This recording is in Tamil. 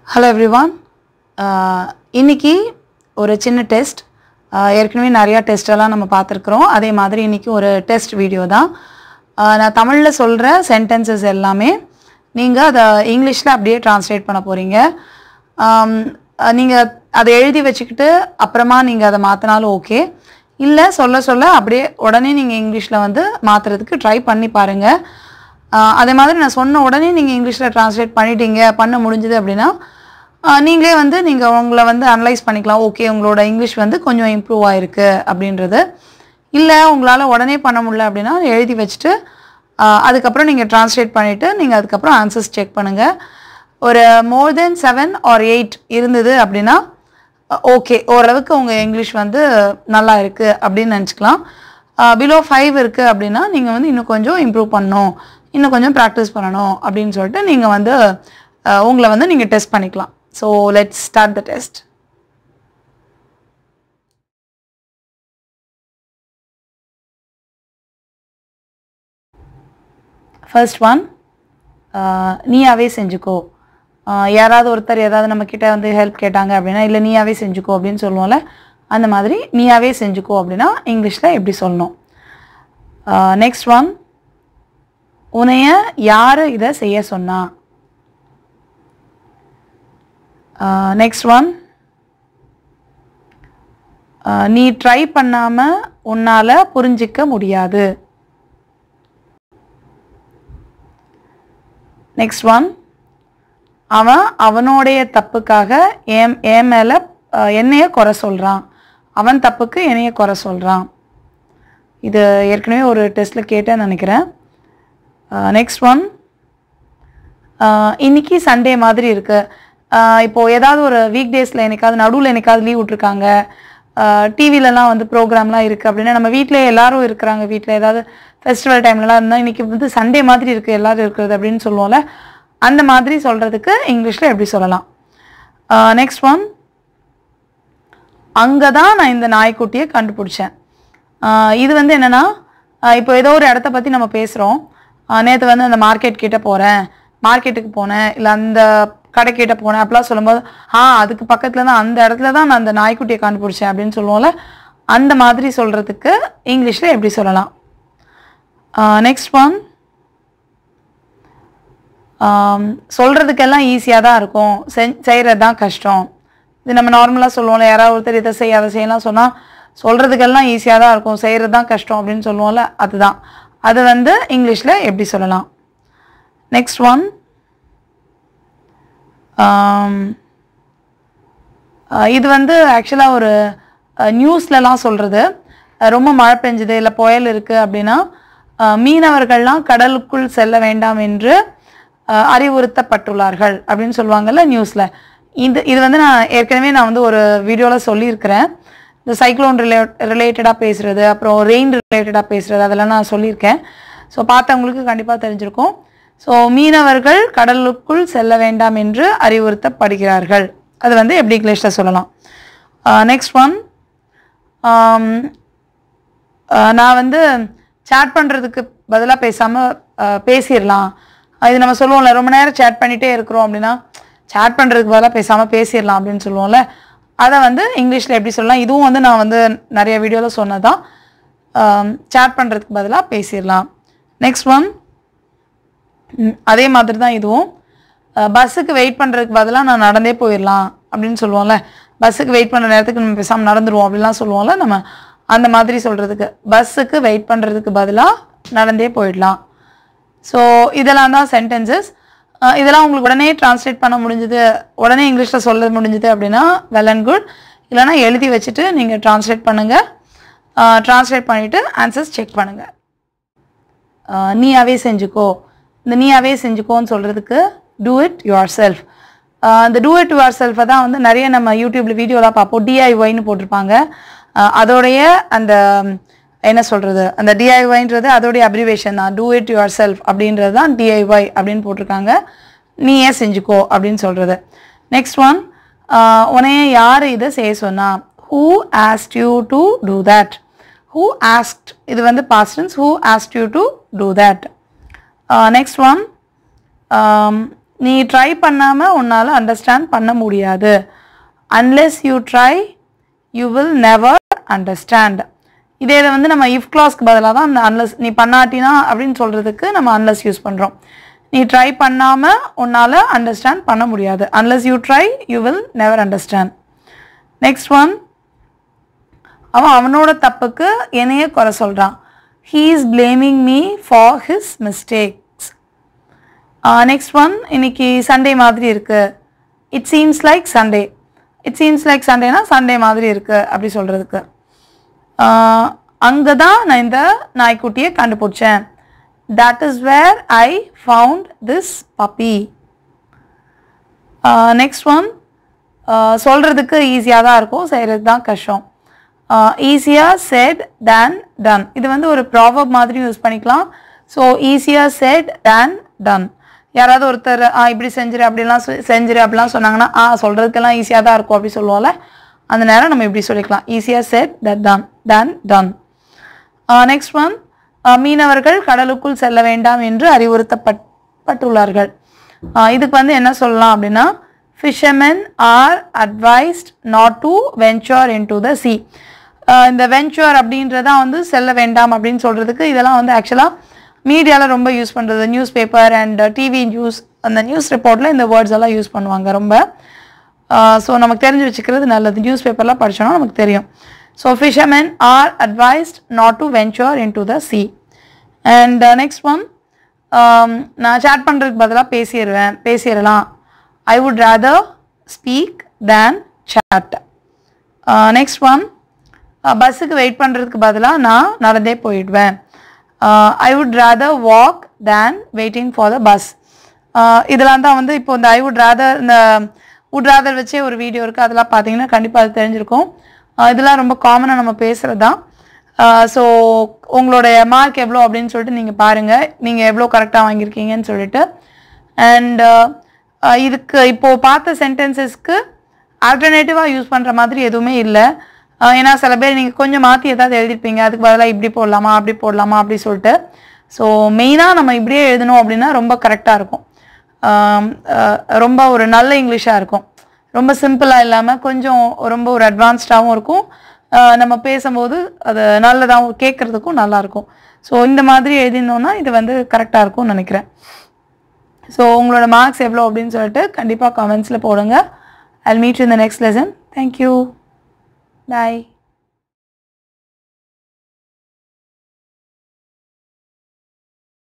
ஹலோ எவ்ரிவான் இன்னைக்கு ஒரு சின்ன டெஸ்ட் ஏற்கனவே நிறையா டெஸ்டெல்லாம் நம்ம பார்த்துருக்குறோம் அதே மாதிரி இன்னைக்கு ஒரு டெஸ்ட் வீடியோ தான் ஆஹ் நான் தமிழில் சொல்கிற சென்டென்சஸ் எல்லாமே நீங்கள் அதை இங்கிலீஷில் அப்படியே ட்ரான்ஸ்லேட் பண்ண போகிறீங்க நீங்கள் அதை எழுதி வச்சுக்கிட்டு அப்புறமா நீங்கள் அதை மாற்றினாலும் ஓகே இல்லை சொல்ல சொல்ல அப்படியே உடனே நீங்கள் இங்கிலீஷில் வந்து மாற்றுறதுக்கு ட்ரை பண்ணி பாருங்கள் ஆஹ் அதே மாதிரி நான் சொன்ன உடனே நீங்கள் இங்கிலீஷில் ட்ரான்ஸ்லேட் பண்ணிட்டீங்க பண்ண முடிஞ்சுது அப்படின்னா ஆஹ் நீங்களே வந்து நீங்கள் உங்களை வந்து அனலைஸ் பண்ணிக்கலாம் ஓகே உங்களோட இங்கிலீஷ் வந்து கொஞ்சம் இம்ப்ரூவ் ஆயிருக்கு அப்படின்றது இல்லை உங்களால் உடனே பண்ண முடியல அப்படின்னா எழுதி வச்சுட்டு ஆஹ் அதுக்கப்புறம் நீங்கள் ட்ரான்ஸ்லேட் பண்ணிவிட்டு நீங்கள் அதுக்கப்புறம் ஆன்சர்ஸ் செக் பண்ணுங்கள் ஒரு more than seven or eight இருந்தது அப்படின்னா ஓகே ஓரளவுக்கு உங்கள் இங்கிலீஷ் வந்து நல்லா இருக்குது அப்படின்னு நினச்சிக்கலாம் பிலோ ஃபைவ் இருக்குது அப்படின்னா நீங்கள் வந்து இன்னும் கொஞ்சம் இம்ப்ரூவ் பண்ணணும் இன்னும் கொஞ்சம் ப்ராக்டிஸ் பண்ணணும் அப்படின்னு சொல்லிட்டு நீங்கள் வந்து அஹ், உங்களை வந்து நீங்கள் டெஸ்ட் பண்ணிக்கலாம் so let's start the test first one நீயாவே செஞ்சுக்கோ ஆஹ் யாராவது ஒருத்தர் ஏதாவது நம்ம கிட்ட வந்து ஹெல்ப் கேட்டாங்க அப்படின்னா இல்லை நீயாவே செஞ்சுக்கோ அப்படின்னு சொல்லுவோம்ல அந்த மாதிரி நீயாவே செஞ்சுக்கோ அப்படின்னா இங்கிலீஷில் எப்படி சொல்லணும் நெக்ஸ்ட் ஒன் உன்னைய யார் இதை செய்ய சொன்னா நெக்ஸ்ட் ஒன் நீ ட்ரை பண்ணாமல் உன்னால் புரிஞ்சிக்க முடியாது நெக்ஸ்ட் ஒன் அவன் அவனுடைய தப்புக்காக என் என் மேலே என்னைய குறை சொல்கிறான் அவன் தப்புக்கு என்னைய குறை சொல்கிறான் இது ஏற்கனவே ஒரு டெஸ்ட்டில் கேட்டேன்னு நினைக்கிறேன் நெக்ஸ்ட் ஒன் இன்னைக்கு சண்டே மாதிரி இருக்கு ஆஹ் இப்போ ஏதாவது ஒரு வீக் டேஸில் என்னைக்காவது நடுவில் என்னைக்காவது லீவ் விட்ருக்காங்க டிவிலலாம் வந்து ப்ரோக்ராம்லாம் இருக்குது அப்படின்னா நம்ம வீட்டிலே எல்லாரும் இருக்கிறாங்க வீட்டில் ஏதாவது ஃபெஸ்டிவல் டைம்லலாம் இருந்தால் இன்னைக்கு வந்து சண்டே மாதிரி இருக்குது எல்லாரும் இருக்கிறது அப்படின்னு சொல்லுவோம்ல அந்த மாதிரி சொல்கிறதுக்கு இங்கிலீஷில் எப்படி சொல்லலாம் நெக்ஸ்ட் ஒன் அங்கே தான் நான் இந்த நாய்க்குட்டியை கண்டுபிடிச்சேன் ஆஹ் இது வந்து என்னென்னா இப்போ ஏதோ ஒரு இடத்த பற்றி நம்ம பேசுகிறோம் நேற்று வந்து அந்த மார்க்கெட் கிட்ட போகிறேன் மார்க்கெட்டுக்கு போனேன் இல்லை அந்த கடை கிட்ட போனேன் அப்படிலாம் சொல்லும்போது ஆ அதுக்கு பக்கத்தில் தான் அந்த இடத்துல தான் நான் அந்த நாய்க்குட்டியை கண்டுபிடிச்சேன் அப்படின்னு சொல்லுவோம்ல அந்த மாதிரி சொல்கிறதுக்கு இங்கிலீஷில் எப்படி சொல்லலாம் நெக்ஸ்ட் ஒன் சொல்கிறதுக்கெல்லாம் ஈஸியாக தான் இருக்கும் செஞ் செய்கிறது தான் கஷ்டம் இது நம்ம நார்மலாக சொல்லுவோம்ல யாராவது ஒருத்தர் இதை செய்ய அதை செய்யலாம் சொன்னால் சொல்கிறதுக்கெல்லாம் ஈஸியாக தான் இருக்கும் செய்கிறது தான் கஷ்டம் அப்படின்னு சொல்லுவோம்ல அதுதான் அது வந்து இங்கிலீஷில் எப்படி சொல்லலாம் நெக்ஸ்ட் ஒன் இது வந்து ஆக்சுவலாக ஒரு நியூஸ்லலாம் சொல்கிறது ரொம்ப மழை பெஞ்சுது இல்லை புயல் இருக்குது அப்படின்னா அஹ், மீனவர்கள்லாம் கடலுக்குள் செல்ல வேண்டாம் என்று அஹ், அறிவுறுத்தப்பட்டுள்ளார்கள் அப்படின்னு சொல்லுவாங்கல்ல நியூஸில் இது இது வந்து நான் ஏற்கனவே நான் வந்து ஒரு வீடியோவில் சொல்லியிருக்கிறேன் இந்த சைக்ளோன் ரிலே ரிலேட்டடாக பேசுகிறது அப்புறம் ரெயின் ரிலேட்டடாக பேசுகிறது அதெல்லாம் நான் சொல்லியிருக்கேன் ஸோ பார்த்தவங்களுக்கு கண்டிப்பாக தெரிஞ்சிருக்கும் ஸோ மீனவர்கள் கடலுக்குள் செல்ல வேண்டாம் என்று அறிவுறுத்தப்படுகிறார்கள் அது வந்து எப்படி இங்கிலீஷில் சொல்லலாம் நெக்ஸ்ட் ஒன் நான் வந்து சேட் பண்ணுறதுக்கு பதிலாக பேசாமல் பேசிடலாம் இது நம்ம சொல்லுவோம்ல ரொம்ப நேரம் சேட் பண்ணிகிட்டே இருக்கிறோம் அப்படின்னா சேட் பண்ணுறதுக்கு பதிலாக பேசாமல் பேசிடலாம் அப்படின்னு சொல்லுவோம்ல அதை வந்து இங்கிலீஷில் எப்படி சொல்லலாம் இதுவும் வந்து நான் வந்து நிறைய வீடியோவில் சொன்னதான் சேட் பண்ணுறதுக்கு பதிலாக பேசிடலாம் நெக்ஸ்ட் ஒன் ம், அதே மாதிரி தான் இதுவும் பஸ்ஸுக்கு வெயிட் பண்ணுறதுக்கு பதிலாக நான் நடந்தே போயிடலாம் அப்படின்னு சொல்லுவோம்ல பஸ்ஸுக்கு வெயிட் பண்ணுற நேரத்துக்கு நம்ம பேசாமல் நடந்துருவோம் அப்படிலாம் சொல்லுவோம்ல நம்ம அந்த மாதிரி சொல்கிறதுக்கு பஸ்ஸுக்கு வெயிட் பண்ணுறதுக்கு பதிலாக நடந்தே போயிடலாம் ஸோ இதெல்லாம் தான் சென்டென்சஸ் இதெல்லாம் உங்களுக்கு உடனே டிரான்ஸ்லேட் பண்ண முடிஞ்சுது உடனே இங்கிலீஷில் சொல்ல முடிஞ்சுது அப்படின்னா வெல் அண்ட் குட் இல்லைனா எழுதி வச்சுட்டு நீங்கள் டிரான்ஸ்லேட் பண்ணுங்கள் டிரான்ஸ்லேட் பண்ணிவிட்டு ஆன்சர்ஸ் செக் பண்ணுங்கள் ஆஹ் நீயாவே செஞ்சுக்கோ இந்த நீயாவே செஞ்சுக்கோன்னு சொல்கிறதுக்கு டூ இட் யுவர் செல்ஃப் இந்த டூ இட் யுவர் செல்ஃபை தான் வந்து நிறைய நம்ம யூடியூப்ல வீடியோலாம் பார்ப்போம் டிஐஒய்னு போட்டிருப்பாங்க ஆஹ் அதோடைய அந்த ம், என்ன சொல்கிறது அந்த டிஐஒய்ன்றது அதோடைய அப்ரிவேஷன் தான் டூ இட் யுவர் செல்ஃப் அப்படின்றது தான் டிஐஒய் அப்படின்னு போட்டிருக்காங்க நீயே செஞ்சுக்கோ அப்படின்னு சொல்கிறது நெக்ஸ்ட் ஒன் உன்னைய யார் இதை செய்ய சொன்னா who asked you to do that who asked இது வந்து past tense who asked you to do that uh, next one um, நீ ட்ரை பண்ணாமல் உன்னால் அண்டர்ஸ்டாண்ட் பண்ண முடியாது unless you try you will never understand இதே இதை வந்து நம்ம இஃப் கிளாஸ்க்கு பதிலாக தான் அந்த அன்லஸ் நீ பண்ணாட்டினா அப்படின்னு சொல்கிறதுக்கு நம்ம அன்லஸ் யூஸ் பண்ணுறோம் நீ ட்ரை பண்ணாமல் உன்னால் அண்டர்ஸ்டாண்ட் பண்ண முடியாது unless you try you will never understand next one அவன் அவனோட தப்புக்கு என்னையே குறை சொல்கிறான் he is blaming me for his mistakes next one இன்னைக்கு சண்டே மாதிரி இருக்கு it seems like Sunday it seems like சண்டேனா சண்டே மாதிரி இருக்கு அப்படி சொல்கிறதுக்கு அங்கே தான் நான் இந்த நாய்க்குட்டியை கண்டுபிடிச்சேன் that is where I found this puppy next one சொல்கிறதுக்கு ஈஸியாக தான் இருக்கும் செய்கிறது தான் கஷ்டம் ஈஸியாக செட் தேன் டன் இது வந்து ஒரு ப்ராவப் மாதிரி யூஸ் பண்ணிக்கலாம் ஸோ ஈஸியாக செட் தேன் டன் யாராவது ஒருத்தர் ஆ இப்படி செஞ்சிரு அப்படிலாம் சொ- செஞ்சிரு அப்படிலாம் சொன்னாங்கன்னா ஆ சொல்கிறதுக்கெல்லாம் ஈஸியாக தான் இருக்கும் அப்படி சொல்லுவோம்ல அந்த நேரம் நம்ம இப்படி சொல்லிக்கலாம் ஈஸியாக said that done than done next one மீனவர்கள் கடலுக்குள் செல்ல வேண்டாம் என்று அறிவுறுத்தப்பட்டுள்ளார்கள் ஆஹ் இதுக்கு வந்து என்ன சொல்லலாம் அப்படின்னா fishermen are advised not to venture in to the sea இந்த வென்ச்சர் அப்படின்றதான் வந்து செல்ல வேண்டாம் அப்படின்னு சொல்கிறதுக்கு இதெல்லாம் வந்து ஆக்சுவலாக மீடியாவில் ரொம்ப யூஸ் பண்ணுறது newspaper and TV news அந்த நியூஸ் ரிப்போர்ட்டில் இந்த வேர்ட்ஸ் எல்லாம் யூஸ் பண்ணுவாங்க ரொம்ப ஸோ நமக்கு தெரிஞ்சு வச்சுக்கிறது நல்லது நியூஸ் பேப்பர்லாம் படிச்சோம்னா நமக்கு தெரியும் so fishermen are advised not to venture in to the sea and next one நான் சேட் பண்ணுறதுக்கு பதிலாக பேசிடுவேன் பேசிடலாம் I would rather speak than chat next one பஸ்ஸுக்கு வெயிட் பண்ணுறதுக்கு பதிலாக நான் நடந்தே போயிடுவேன் I would rather walk than waiting for the bus இதெல்லாம் தான் வந்து இப்போ இந்த ஐ வுட் ரேதர் இந்த வுட் ரேதர் வச்சே ஒரு வீடியோ இருக்குது அதெல்லாம் பார்த்தீங்கன்னா கண்டிப்பாக அது தெரிஞ்சிருக்கும் ஆஹ் இதெல்லாம் ரொம்ப காமனாக நம்ம பேசுகிறது தான் ஸோ உங்களுடைய மார்க் எவ்வளோ அப்படின்னு சொல்லிட்டு நீங்கள் பாருங்கள் நீங்கள் எவ்வளோ கரெக்டாக வாங்கியிருக்கீங்கன்னு சொல்லிட்டு அண்ட் இதுக்கு இப்போது பார்த்த சென்டென்சஸ்க்கு ஆல்டர்னேட்டிவாக யூஸ் பண்ணுற மாதிரி எதுவுமே இல்லை ஆஹ் ஏன்னா சில பேர் நீங்கள் கொஞ்சம் மாற்றி ஏதாவது எழுதிருப்பீங்க அதுக்கு பதிலாக இப்படி போடலாமா அப்படி போடலாமா அப்படி சொல்லிட்டு ஸோ மெயினாக நம்ம இப்படியே எழுதணும் அப்படின்னா ரொம்ப கரெக்டாக இருக்கும் ஆம், ஆஹ் ரொம்ப ஒரு நல்ல இங்கிலீஷாக இருக்கும் ரொம்ப சிம்பிளாக இல்லாமல் கொஞ்சம் ரொம்ப ஒரு அட்வான்ஸ்டாகவும் இருக்கும் ஆஹ் நம்ம பேசும்போது அது நல்லதாகவும் கேட்குறதுக்கும் நல்லாயிருக்கும் ஸோ இந்த மாதிரி எழுதினோன்னா இது வந்து கரெக்டாக இருக்கும்னு நினைக்கிறேன் ஸோ உங்களோட மார்க்ஸ் எவ்வளோ அப்படின்னு சொல்லிட்டு கண்டிப்பாக கமெண்ட்ஸில் போடுங்க I meet in the next lesson thank you bye